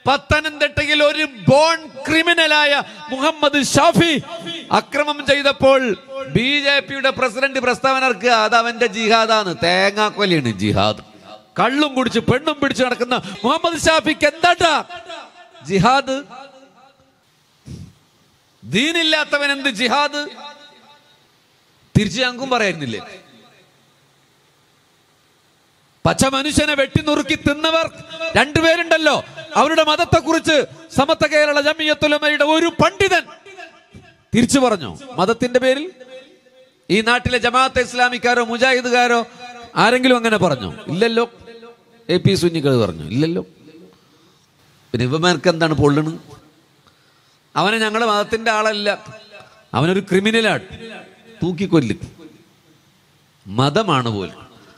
പത്തനംതിട്ടയിൽ ഒരു ബോൺ ക്രിമിനലായ മുഹമ്മദ് ഷാഫി അക്രമം ചെയ്തപ്പോൾ ബി ജെ പിയുടെ പ്രസിഡന്റ് പ്രസ്താവന ഇറക്കുക അത് അവന്റെ ജിഹാദാണ് തേങ്ങാക്കൊലിയാണ് ജിഹാദ് കള്ളും കുടിച്ച് പെണ്ണും പിടിച്ച് നടക്കുന്ന മുഹമ്മദ് ഷാഫിക്ക് എന്താട്ടാ ജിഹാദ് ദീനില്ലാത്തവൻ എന്ത് ജിഹാദ് തിരിച്ചു ഞങ്ങൾക്കും പറയായിരുന്നില്ലേ പച്ച മനുഷ്യനെ വെട്ടിനുറുക്കി തിന്നവർ രണ്ടുപേരുണ്ടല്ലോ അവരുടെ മതത്തെക്കുറിച്ച് സമത്വ കേരള ജമിയത്തുലമയുടെ ഒരു പണ്ഡിതൻ തിരിച്ചു പറഞ്ഞു മതത്തിന്റെ പേരിൽ ഈ നാട്ടിലെ ജമാഅത്തെ ഇസ്ലാമിക്കാരോ മുജാഹിദുകാരോ ആരെങ്കിലും അങ്ങനെ പറഞ്ഞു ഇല്ലല്ലോ എ പി സുന്നികൾ പറഞ്ഞു ഇല്ലല്ലോ പിന്നെ ഇവന്മാർക്ക് എന്താണ് പൊള്ളണ് അവനെ ഞങ്ങളുടെ മതത്തിന്റെ ആളല്ല അവനൊരു ക്രിമിനലാണ് തൂക്കിക്കൊല്ല് മതമാണ് പോലും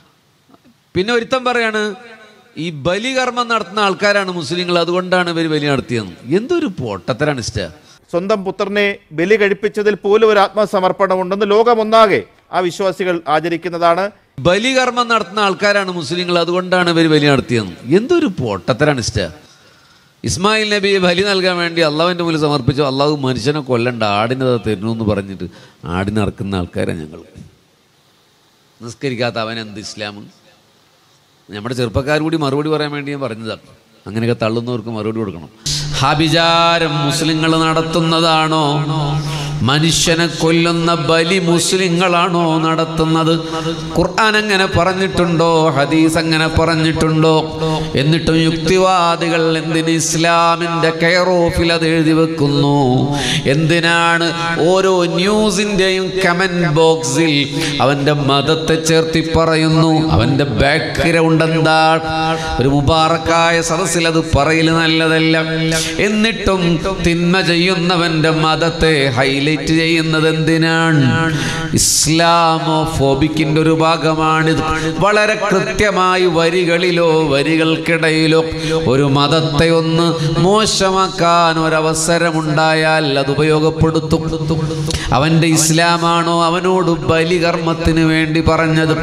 പിന്നെ ഒരുത്തൻ പറയാണ് ഈ ബലികർമ്മം നടത്തുന്ന ആൾക്കാരാണ് മുസ്ലിങ്ങൾ അതുകൊണ്ടാണ് ഇവർ ബലി നടത്തിയെന്ന് എന്തൊരു പൊട്ടത്തരാണ് ഇഷ്ട സ്വന്തം പുത്രനെ ബലി കഴിപ്പിച്ചതിൽ പോലും ഒരു ആത്മസമർപ്പണം ഉണ്ടെന്ന് ലോകമൊന്നാകെ ആ വിശ്വാസികൾ ആചരിക്കുന്നതാണ് ബലികർമ്മം നടത്തുന്ന ആൾക്കാരാണ് മുസ്ലിങ്ങൾ അതുകൊണ്ടാണ് ഇവർ ബലി നടത്തിയെന്ന് എന്തൊരു പൊട്ടത്തരാണ് ഇഷ്ട ഇസ്മായിൽ നബിയെ ബലി നൽകാൻ വേണ്ടി അള്ളാഹുവിന്റെ മുന്നിൽ സമർപ്പിച്ചു അള്ളാഹു മനുഷ്യനെ കൊല്ലണ്ട ആടിനെ അത് തരുന്നു എന്ന് പറഞ്ഞിട്ട് ആടിനെ ഇറക്കുന്ന ആൾക്കാരാണ് ഞങ്ങൾ നിസ്കരിക്കാത്ത അവൻ എന്ത് ഇസ്ലാം നമ്മുടെ ചെറുപ്പക്കാർ കൂടി മറുപടി പറയാൻ വേണ്ടി ഞാൻ പറഞ്ഞതാണ് അങ്ങനെയൊക്കെ തള്ളുന്നവർക്ക് മറുപടി കൊടുക്കണം ഹബിചാരം മുസ്ലിങ്ങൾ നടത്തുന്നതാണോ മനുഷ്യനെ കൊല്ലുന്ന ബലി മുസ്ലിങ്ങളാണോ നടത്തുന്നത് ഖുർആൻ അങ്ങനെ പറഞ്ഞിട്ടുണ്ടോ ഹദീസ് അങ്ങനെ പറഞ്ഞിട്ടുണ്ടോ എന്നിട്ടും യുക്തിവാദികൾ എന്തിന് ഇസ്ലാമിന്റെ കെയർ ഓഫിൽ അത് എഴുതി വെക്കുന്നു എന്തിനാണ് ഓരോ ന്യൂസിന്റെയും കമന്റ് ബോക്സിൽ അവന്റെ മതത്തെ ചേർത്തി പറയുന്നു അവന്റെ ബാക്ക്ഗ്രൗണ്ട് എന്താ ഒരു മുബാറക്കായ സദസ്സിൽ അത് പറയല് നല്ലതല്ല എന്നിട്ടും തിന്മ ചെയ്യുന്നവന്റെ മതത്തെ ഹൈലൈറ്റ് ചെയ്യുന്നത് എന്തിനാണ് ഇസ്ലാമോ ഫോബിക്കിന്റെ ഒരു ഭാഗമാണിത് വളരെ കൃത്യമായി വരികളിലോ വരികൾക്കിടയിലോ ഒരു മതത്തെ ഒന്ന് മോശമാക്കാൻ ഒരവസരമുണ്ടായാൽ അത് ഉപയോഗപ്പെടുത്തും അവന്റെ ഇസ്ലാമാണോ അവനോട് ബലികർമ്മത്തിന് വേണ്ടി പറഞ്ഞത്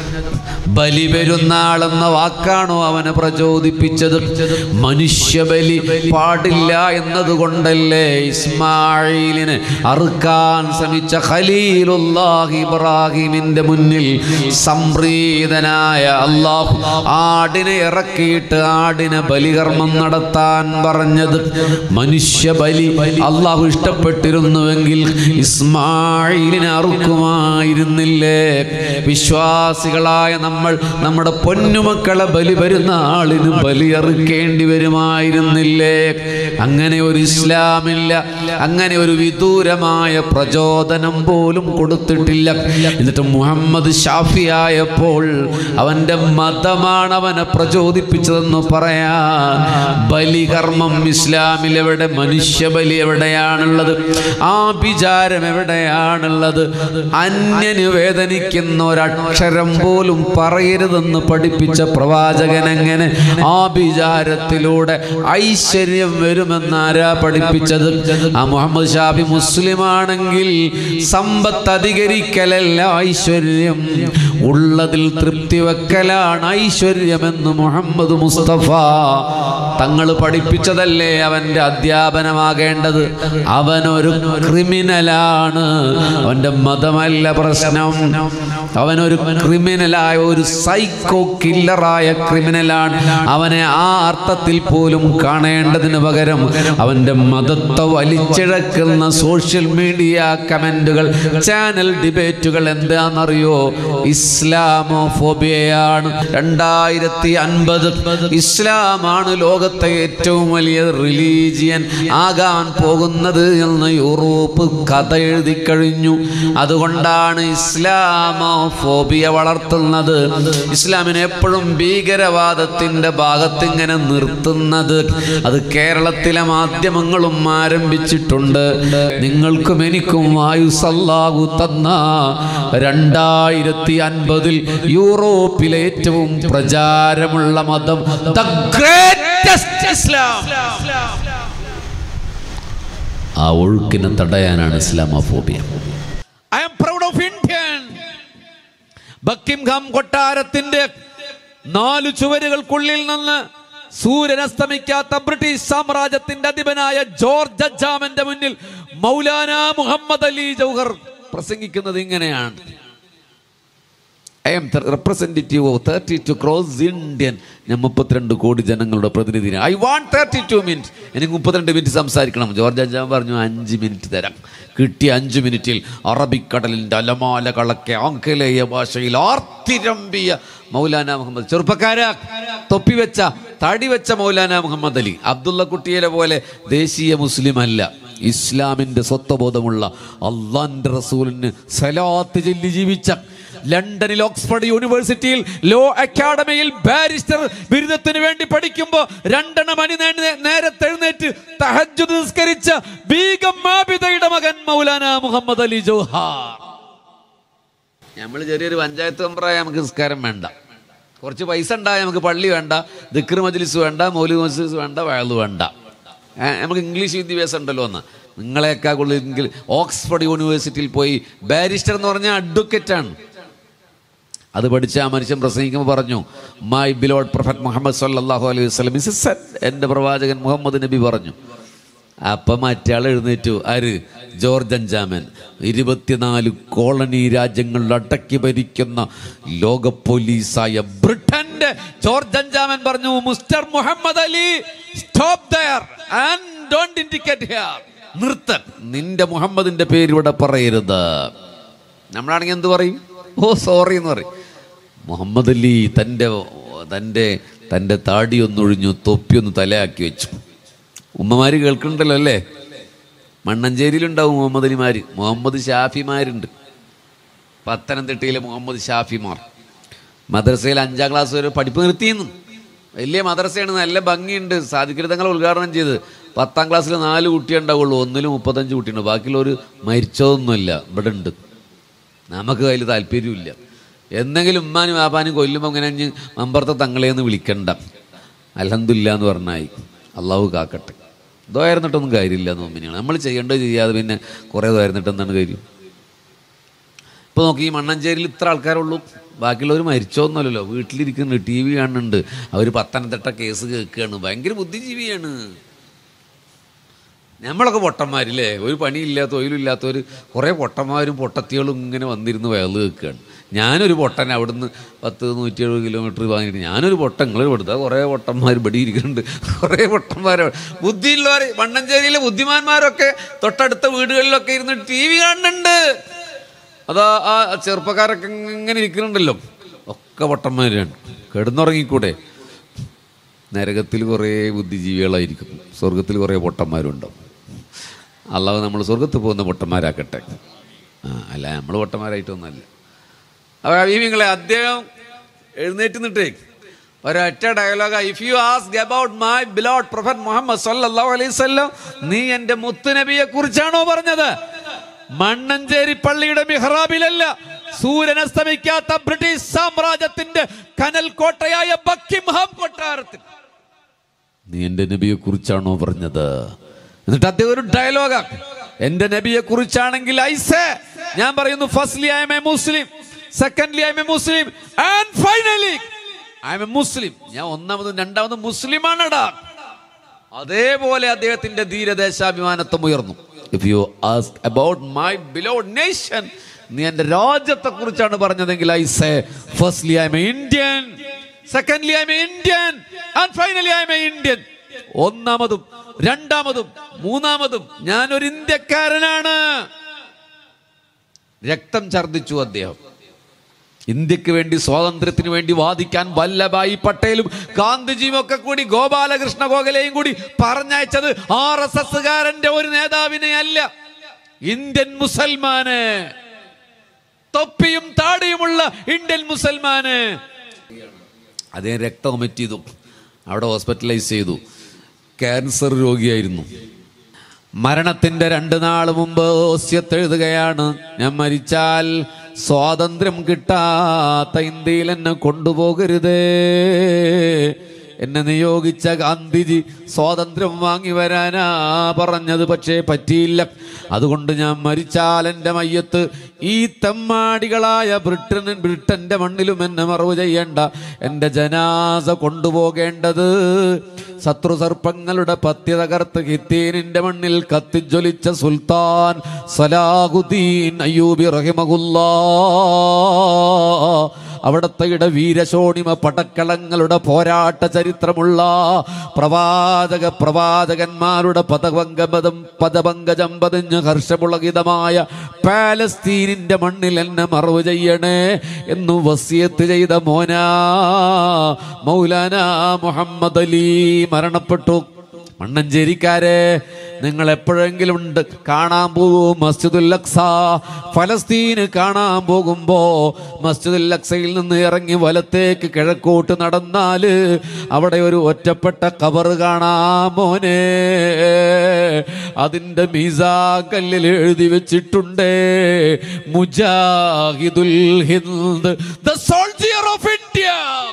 ബലി പെരുന്നാൾ എന്ന വാക്കാണോ അവനെ പ്രചോദിപ്പിച്ചത് മനുഷ്യബലി പാടില്ല എന്നതുകൊണ്ടല്ലേ ഇസ്മായിലിന് അറുക്കാൻ ശ്രമിച്ച ഖലീലുല്ലാഹി ഇബ്രാഹിമിന്റെ മുന്നിൽ സംപ്രീതനായ അള്ളാഹു ആടിനെ ഇറക്കിയിട്ട് ആടിനെ ബലികർമ്മം നടത്താൻ പറഞ്ഞത് മനുഷ്യ ബലി അള്ളാഹു ഇഷ്ടപ്പെട്ടിരുന്നുവെങ്കിൽ ഇസ്മായിലിനെ അറുക്കുമായിരുന്നില്ലേ വിശ്വാസികളായ നമ്മൾ നമ്മുടെ പൊന്നുമക്കളെ ബലി വരുന്ന ആളിന് ബലിയറുക്കേണ്ടി വരുമായിരുന്നില്ലേ അങ്ങനെ ഒരു ഇസ്ലാമില്ല അങ്ങനെ ഒരു വിദൂരമായ പ്രചോദനം പോലും കൊടുത്തിട്ടില്ല എന്നിട്ട് മുഹമ്മദ് ഷാഫിയായപ്പോൾ അവന്റെ മതമാണ് അവനെ പ്രചോദിപ്പിച്ചതെന്ന് പറയാൻ ബലികർമ്മം ഇസ്ലാമിൽ എവിടെ മനുഷ്യബലി എവിടെയാണുള്ളത് ആ വിചാരം എവിടെയാണുള്ളത് അന്യന് വേദനിക്കുന്ന ഒരക്ഷരം പോലും പറയരുതെന്ന് പഠിപ്പിച്ച പ്രവാചകൻ എങ്ങനെ ആ വിചാരത്തിലൂടെ ഐശ്വര്യം വരുമെന്നാരാ പഠിപ്പിച്ചത് ആ മുഹമ്മദ് ഷാബി മുസ്ലിം ആണെങ്കിൽ സമ്പത്ത് അധികരിക്കലല്ല ഐശ്വര്യം ഉള്ളതിൽ തൃപ്തി വെക്കലാണ് ഐശ്വര്യമെന്ന് മുഹമ്മദ് മുസ്തഫ തങ്ങൾ പഠിപ്പിച്ചതല്ലേ അവന്റെ അധ്യാപനമാകേണ്ടത് അവനൊരു ക്രിമിനലാണ് അവന്റെ മതമല്ല പ്രശ്നം അവനൊരു ക്രിമിനലായ ഒരു സൈക്കോ കില്ലറായ ക്രിമിനലാണ് അവനെ ആ അർത്ഥത്തിൽ പോലും കാണേണ്ടതിന് പകരം അവന്റെ മതത്തെ വലിച്ചിഴക്കുന്ന സോഷ്യൽ മീഡിയ കമന്റുകൾ ചാനൽ ഡിബേറ്റുകൾ എന്താണെന്നറിയോ ഇസ്ലാമോഫോബിയയാണ് രണ്ടായിരത്തി അൻപത് ഇസ്ലാമാണ് ലോകത്തെ ഏറ്റവും വലിയ റിലീജിയൻ ആകാൻ പോകുന്നത് എന്ന് യൂറോപ്പ് കഥ എഴുതി കഴിഞ്ഞു അതുകൊണ്ടാണ് ഇസ്ലാമോഫോബിയ വളർത്തുന്നത് ഇസ്ലാമിനെ എപ്പോഴും ഭീകരവാദത്തിന്റെ ഭാഗത്ത് ഇങ്ങനെ നിർത്തുന്നത് അത് കേരളത്തിലെ മാധ്യമങ്ങളും ആരംഭിച്ചിട്ടുണ്ട് നിങ്ങൾക്കും എനിക്കും വായുസല്ലാഹു തന്ന രണ്ടായിരത്തി അൻപതിൽ യൂറോപ്പിലെ ഏറ്റവും പ്രചാരമുള്ള മതം ദ ഗ്രേറ്റസ്റ്റ് ഇസ്ലാം ആ ഒഴുക്കിനെ തടയാനാണ് Islamophobia I am proud of Indian Buckingham കൊട്ടാരത്തിന്റെ നാല് ചുവരുകൾക്കുള്ളിൽ നിന്ന് സൂര്യൻ അസ്തമിക്കാത്ത ബ്രിട്ടീഷ് സാമ്രാജ്യത്തിന്റെ അധിപനായ ജോർജ് അജാമന്റെ മുന്നിൽ മൗലാന മുഹമ്മദ് അലി ജൗഹർ പ്രസംഗിക്കുന്നത് ഇങ്ങനെയാണ് I am representative of thirty two crores Indian ഞാൻ മുപ്പത്തിരണ്ട് കോടി ജനങ്ങളുടെ പ്രതിനിധി I want thirty two minute എനിക്ക് മുപ്പത്തിരണ്ട് മിനിറ്റ് സംസാരിക്കണം ജോർജ് അഞ്ചാൻ പറഞ്ഞു അഞ്ച് മിനിറ്റ് തരാം കിട്ടിയ അഞ്ച് മിനിറ്റിൽ അറബിക്കടലിന്റെ അലമാല കളക്കെ ആംഗലേയ ഭാഷയിൽ ആർത്തിരമ്പിയ മൗലാന മുഹമ്മദ് ചെറുപ്പക്കാര തൊപ്പി വെച്ച തടി വെച്ച മൗലാന മുഹമ്മദ് അലി അബ്ദുള്ള കുട്ടിയെ പോലെ ദേശീയ മുസ്ലിം അല്ല ഇസ്ലാമിന്റെ സ്വത്വബോധമുള്ള അള്ളാന്റെ റസൂലിന് സലാത്ത് ചൊല്ലി ജീവിച്ച ലണ്ടനിൽ ഓക്സ്ഫോർഡ് യൂണിവേഴ്സിറ്റിയിൽ ലോ അക്കാഡമിയിൽ ബാരിസ്റ്റർ ബിരുദത്തിന് വേണ്ടി പഠിക്കുമ്പോൾ രണ്ടെണ്ണം മണി നേ- നേരത്തെ എഴുന്നേറ്റ് തഹജ്ജുദ് നിസ്കരിച്ച ബീഗം മാബിദയുടെ മകൻ മൗലാന മുഹമ്മദ് അലി ജോഹാർ നമ്മൾ ചെറിയൊരു പഞ്ചായത്ത് മെമ്പറായ നമുക്ക് നിസ്കാരം വേണ്ട കുറച്ച് പൈസ ഉണ്ടായ നമുക്ക് പള്ളി വേണ്ട ദിക്ർ മജ്ലിസ് വേണ്ട മൗലി മജ്ലിസ് വേണ്ട വയലു വേണ്ട ഏ, നമുക്ക് ഇംഗ്ലീഷ് വിദ്യാഭ്യാസം ഉണ്ടല്ലോ എന്ന് നിങ്ങളെയൊക്കെ കൂടുതൽ ഓക്സ്ഫോർഡ് യൂണിവേഴ്സിറ്റിയിൽ പോയി ബാരിസ്റ്റർ എന്ന് പറഞ്ഞാൽ അഡ്വക്കേറ്റ് ആണ് അത് പഠിച്ച ആ മനുഷ്യൻ പ്രസംഗിക്കുമ്പോൾ പറഞ്ഞു മൈ ബിലോഡ് പ്രൊഫറ്റ് മുഹമ്മദ് സല്ലല്ലാഹു അലൈഹി വസല്ലം ഇസ് സൺ എൻ്റെ പ്രവാചകൻ മുഹമ്മദ് നബി പറഞ്ഞു അപ്പം മറ്റാൾ എഴുന്നേറ്റു ആര് ജോർജ് അഞ്ചാമൻ ഇരുപത്തിനാല് കോളനി രാജ്യങ്ങളിൽ അടക്കി ഭരിക്കുന്ന ലോക പോലീസായ ബ്രിട്ടന്റെ ജോർജ് അഞ്ചാമൻ പറഞ്ഞു mister Muhammad Ali stop there and don't indicate here നിർത്തൻ നിന്റെ മുഹമ്മദിന്റെ പേര് ഇവിടെ പറയരുത് നമ്മളാണെങ്കിൽ എന്ത് പറയും ഓ സോറി എന്ന് പറയും മുഹമ്മദ് അലി തൻ്റെ തൻ്റെ തൻ്റെ താടി ഒന്നൊഴിഞ്ഞു തൊപ്പിയൊന്ന് തലയാക്കി വെച്ചു ഉമ്മമാര് കേൾക്കുന്നുണ്ടല്ലോ അല്ലേ മണ്ണഞ്ചേരിയിലുണ്ടാവും മുഹമ്മദ് അലിമാര് മുഹമ്മദ് ഷാഫിമാരുണ്ട് പത്തനംതിട്ടയിലെ മുഹമ്മദ് ഷാഫിമാർ മദ്രസയിൽ അഞ്ചാം ക്ലാസ് വരെ പഠിപ്പ് നിർത്തിയെന്നു വലിയ മദ്രസയാണ് നല്ല ഭംഗിയുണ്ട് സാധിക്കരുതങ്ങൾ ഉദ്ഘാടനം ചെയ്ത് പത്താം ക്ലാസ്സിൽ നാല് കുട്ടിയേ ഉണ്ടാവുള്ളൂ ഒന്നിൽ മുപ്പത്തഞ്ച് കുട്ടിയുണ്ട് ബാക്കിയുള്ളവർ മരിച്ചതൊന്നുമില്ല ഇവിടെ ഉണ്ട് നമുക്ക് അതിൽ താല്പര്യമില്ല എന്തെങ്കിലും ഉമ്മാനും വാപ്പാനും കൊല്ലുമ്പോൾ അങ്ങനെ അഞ്ഞ് മമ്പറത്തെ തങ്ങളെയൊന്ന് വിളിക്കണ്ട അലഹമില്ല എന്ന് പറഞ്ഞായി അള്ളാഹു കാക്കട്ടെ ഇതായിരുന്നിട്ടൊന്നും കാര്യമില്ല എന്ന് മുമ്പിനാണ് നമ്മൾ ചെയ്യേണ്ടത് ചെയ്യാതെ പിന്നെ കുറേ ഇതായിരുന്നിട്ട് എന്താണ് കാര്യം ഇപ്പോൾ നോക്കി ഈ മണ്ണഞ്ചേരിയിൽ ഇത്ര ആൾക്കാരുള്ളൂ ബാക്കിയുള്ളവർ മരിച്ചോന്നല്ലോ വീട്ടിലിരിക്കുന്നുണ്ട് ടി വി കാണുന്നുണ്ട് അവർ പത്തനംതിട്ട കേസ് കേൾക്കുകയാണ് ഭയങ്കര ബുദ്ധിജീവിയാണ് നമ്മളൊക്കെ പൊട്ടന്മാരില്ലേ ഒരു പണിയില്ല തൊഴിലില്ലാത്തവർ കുറേ പൊട്ടന്മാരും പൊട്ടത്തികളും ഇങ്ങനെ വന്നിരുന്ന് വയല് കേൾക്കുകയാണ് ഞാനൊരു പൊട്ടൻ അവിടുന്ന് പത്ത് നൂറ്റി എഴുപത് കിലോമീറ്റർ വാങ്ങിയിട്ട് ഞാനൊരു പൊട്ടൻ നിങ്ങൾ കൊടുത്താൽ കുറേ പൊട്ടന്മാർ ഇവിടെ ഇരിക്കുന്നുണ്ട് കുറേ പൊട്ടന്മാർ ബുദ്ധിയുള്ളവർ മണ്ണഞ്ചേരിയിലെ ബുദ്ധിമാന്മാരൊക്കെ തൊട്ടടുത്ത വീടുകളിലൊക്കെ ഇരുന്ന് ടി വി കാണുന്നുണ്ട് അതാ ആ ചെറുപ്പക്കാരൊക്കെ ഇങ്ങനെ ഇരിക്കുന്നുണ്ടല്ലോ ഒക്കെ പൊട്ടന്മാരാണ് കിടന്നുറങ്ങിക്കൂടെ നരകത്തിൽ കുറേ ബുദ്ധിജീവികളായിരിക്കും സ്വർഗത്തിൽ കുറേ പൊട്ടന്മാരുണ്ടാവും അള്ളാഹ് നമ്മൾ സ്വർഗത്തിൽ പോകുന്ന പൊട്ടന്മാരാക്കട്ടെ ആ അല്ല നമ്മൾ പൊട്ടന്മാരായിട്ടൊന്നുമല്ല അപ്പോൾ അഭിമീങ്ങളെ അദ്ദേഹം എഴുന്നേറ്റ് നിട്ടേ ഒരൊറ്റ dialogue if you ask about my beloved prophet Muhammad സല്ലല്ലാഹു അലൈഹി വസല്ലം നീ എൻ്റെ മുത്തുനബിയെ കുറിച്ചാണോ പറഞ്ഞത് മണ്ണഞ്ചേരി പള്ളിയുടെ മിഹ്റാബിലല്ല സൂര്യൻ അസ്തമിക്കാത്ത ബ്രിട്ടീഷ് സാമ്രാജ്യത്തിന്റെ കനൽ കോട്ടയായ ബക്കിംഹാം കൊട്ടാരത്തിൽ നീ എന്റെ നബിയെ കുറിച്ചാണോ പറഞ്ഞത് എന്നിട്ട് അദ്ദേഹം ഒരു ഡയലോഗാ എന്റെ നബിയെ കുറിച്ചാണെങ്കിൽ ഐസേ ഞാൻ പറയുന്നു firstly I am a Muslim secondly I am a Muslim and finally I am a Muslim ഞാൻ ഒന്നാമതും രണ്ടാമതും മുസ്ലിമാണടാ അതേപോലെ അദ്ദേഹത്തിന്റെ ധീരദേശാഭിമാനത്വം ഉയർന്നു if you ask about my beloved nation നീ എന്റെ രാജ്യത്തെ കുറിച്ചാണ് പറഞ്ഞതെങ്കിൽ I say firstly I am Indian secondly I am Indian and finally I am Indian ഒന്നാമതും രണ്ടാമതും മൂന്നാമതും ഞാൻ ഒരു ഇന്ത്യക്കാരനാണ് രക്തം ഛർദിച്ചു അദ്ദേഹം ഇന്ത്യക്ക് വേണ്ടി സ്വാതന്ത്ര്യത്തിന് വേണ്ടി വാദിക്കാൻ വല്ലഭായി പട്ടേലും ഗാന്ധിജിയും ഒക്കെ കൂടി ഗോപാലകൃഷ്ണ ഗോഖലെയും കൂടി പറഞ്ഞയച്ചത് ആർ എസ് എസ്സുകാരന്റെ ഒരു നേതാവിനെ അല്ല ഇന്ത്യൻ മുസൽമാന് തൊപ്പിയും താടിയുമുള്ള ഇന്ത്യൻ മുസൽമാന് അദ്ദേഹം രക്തം ഒമിറ്റ് ചെയ്തു അവിടെ ഹോസ്പിറ്റലൈസ് ചെയ്തു ക്യാൻസർ രോഗിയായിരുന്നു മരണത്തിന്റെ രണ്ട് നാൾ മുമ്പ് ഓസ്യത്തെഴുതുകയാണ് ഞാൻ മരിച്ചാൽ സ്വാതന്ത്ര്യം കിട്ടാത്ത ഇന്ത്യയിൽ എന്നെ കൊണ്ടുപോകരുതേ എന്നെ നിയോഗിച്ച ഗാന്ധിജി സ്വാതന്ത്ര്യം വാങ്ങി വരാനാ പറഞ്ഞത് പക്ഷേ പറ്റിയില്ല അതുകൊണ്ട് ഞാൻ മരിച്ചാൽ എൻ്റെ മയ്യത്ത് ഈ തെമ്മാടികളായ ബ്രിട്ടൻ ബ്രിട്ടന്റെ മണ്ണിലും എന്നെ മറവ് ചെയ്യേണ്ട എൻ്റെ ജനാസ കൊണ്ടുപോകേണ്ടത് ശത്രു സർപ്പങ്ങളുടെ പത്യ തകർത്ത് ഹിത്തീനിന്റെ മണ്ണിൽ കത്തിജ്വലിച്ച സുൽത്താൻ സലാഹുദ്ദീൻ അയ്യൂബി റഹിമഹുല്ലാ അവിടത്തെ ഇട വീരശോണിമ പടക്കളങ്ങളുടെ പോരാട്ട ചരിത്രമുള്ള പ്രവാചക പ്രവാചകന്മാരുടെ പദപങ്കപദം പദപങ്കജം പതിഞ്ഞ് ഹർഷപുളകിതമായ പാലസ്തീനിന്റെ മണ്ണിൽ എന്നെ മറവ് ചെയ്യണേ എന്ന് വസിയത്ത് ചെയ്ത മോനാ മൗലാന മുഹമ്മദ് അലി മരണപ്പെട്ടു മണ്ണഞ്ചേരിക്കാരെ നിങ്ങൾ എപ്പോഴെങ്കിലും ഉണ്ട് കാണാൻ പോകും മസ്ജിദുൽ അക്സ ഫലസ്തീന് കാണാൻ പോകുമ്പോ മസ്ജിദുൽ അക്സയിൽ നിന്ന് ഇറങ്ങി വലത്തേക്ക് കിഴക്കോട്ട് നടന്നാല് അവിടെ ഒരു ഒറ്റപ്പെട്ട കബറ് കാണാം മോനെ അതിന്റെ മീസാ കല്ലിൽ എഴുതി വെച്ചിട്ടുണ്ട് മുജാഹിദുൽ ഹിന്ദ് ദ സോൾജിയർ ഓഫ് ഇന്ത്യ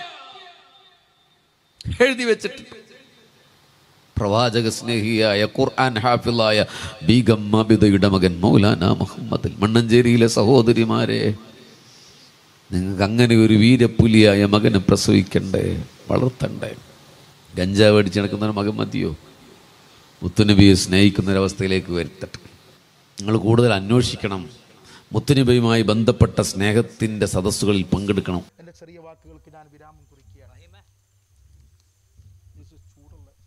എഴുതി വെച്ചിട്ടുണ്ട് പ്രവാചക സ്നേഹിയായ ഖുർആൻ ഹാഫിളായ ബീഗം മബിദയുടെ മകൻ മൗലാന മുഹമ്മദ് മണ്ണഞ്ചേരിയിലെ സഹോദരിമാരെ നിങ്ങൾക്ക് അങ്ങനെ ഒരു വീരപ്പുലിയായ മകനെ പ്രസവിക്കണ്ടേ വളർത്തണ്ടേ ഗഞ്ചാവ് അടിച്ച് നടക്കുന്ന ഒരു മകൻ മതിയോ മുത്തുനബിയെ സ്നേഹിക്കുന്ന ഒരവസ്ഥയിലേക്ക് വരുത്തട്ടെ നിങ്ങൾ കൂടുതൽ അന്വേഷിക്കണം മുത്തുനബിയുമായി ബന്ധപ്പെട്ട സ്നേഹത്തിൻ്റെ സദസ്സുകളിൽ പങ്കെടുക്കണം എൻ്റെ ചെറിയ വാക്കുകൾക്ക് ഞാൻ വിരാമം കുറിക്കുകയാണ് ഇത് ചൂടുള്ള